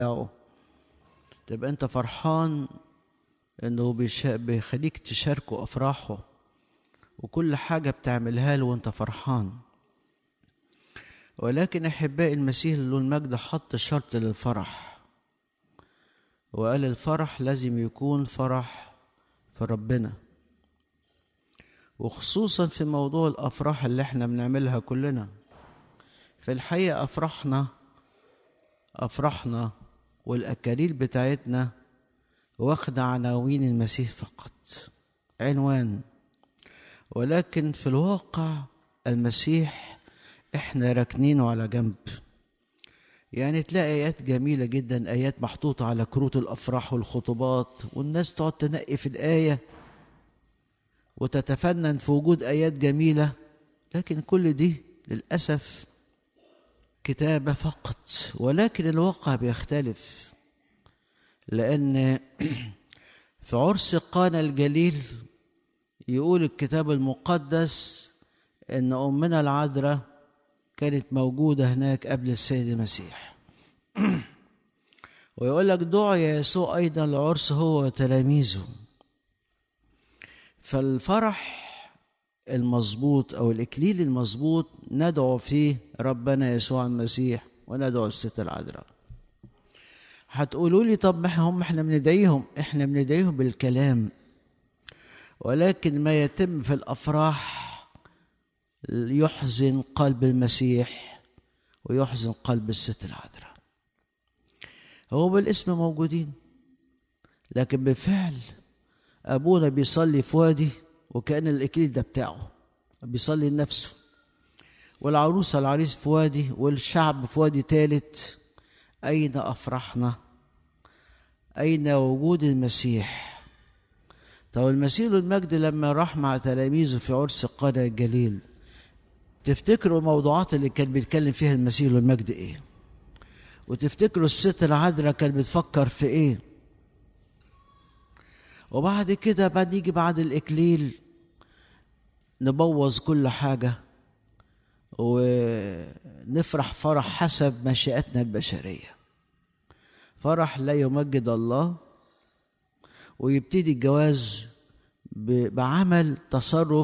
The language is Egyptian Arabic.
بتاعه تبقى انت فرحان انه بيشا- بيخليك تشاركه افراحه وكل حاجة بتعملها له وانت فرحان ولكن احبائي المسيح له المجد حط شرط للفرح وقال الفرح لازم يكون فرح في ربنا وخصوصا في موضوع الافراح اللي احنا بنعملها كلنا في الحقيقه افراحنا افراحنا والاكاليل بتاعتنا واخده عناوين المسيح فقط عنوان ولكن في الواقع المسيح احنا راكنينه على جنب يعني تلاقي ايات جميله جدا ايات محطوطه على كروت الافراح والخطوبات والناس تقعد تنقي في الايه وتتفنن في وجود ايات جميله لكن كل دي للاسف كتابه فقط ولكن الواقع بيختلف لان في عرس قانا الجليل يقول الكتاب المقدس ان امنا العذراء كانت موجوده هناك قبل السيد المسيح ويقول لك دعي يسوع ايضا العرس هو وتلاميذه فالفرح المظبوط او الاكليل المظبوط ندعو فيه ربنا يسوع المسيح وندعو الست العذراء هتقولوا لي طب ما هم احنا بندعيهم احنا بندعيهم بالكلام ولكن ما يتم في الافراح يحزن قلب المسيح ويحزن قلب الست العذراء هو بالاسم موجودين لكن بالفعل ابونا بيصلي في وادي وكان الاكليل ده بتاعه بيصلي لنفسه والعروسه العريس في وادي والشعب في وادي ثالث اين افرحنا اين وجود المسيح طب المسيح المجد لما راح مع تلاميذه في عرس قانا الجليل تفتكروا الموضوعات اللي كان بيتكلم فيها المسيح المجد ايه وتفتكروا الست العذراء كانت بتفكر في ايه وبعد كده بعد نيجي بعد الاكليل نبوظ كل حاجه ونفرح فرح حسب مشيئتنا البشريه فرح لا يمجد الله ويبتدي الجواز ب- بعمل تصرف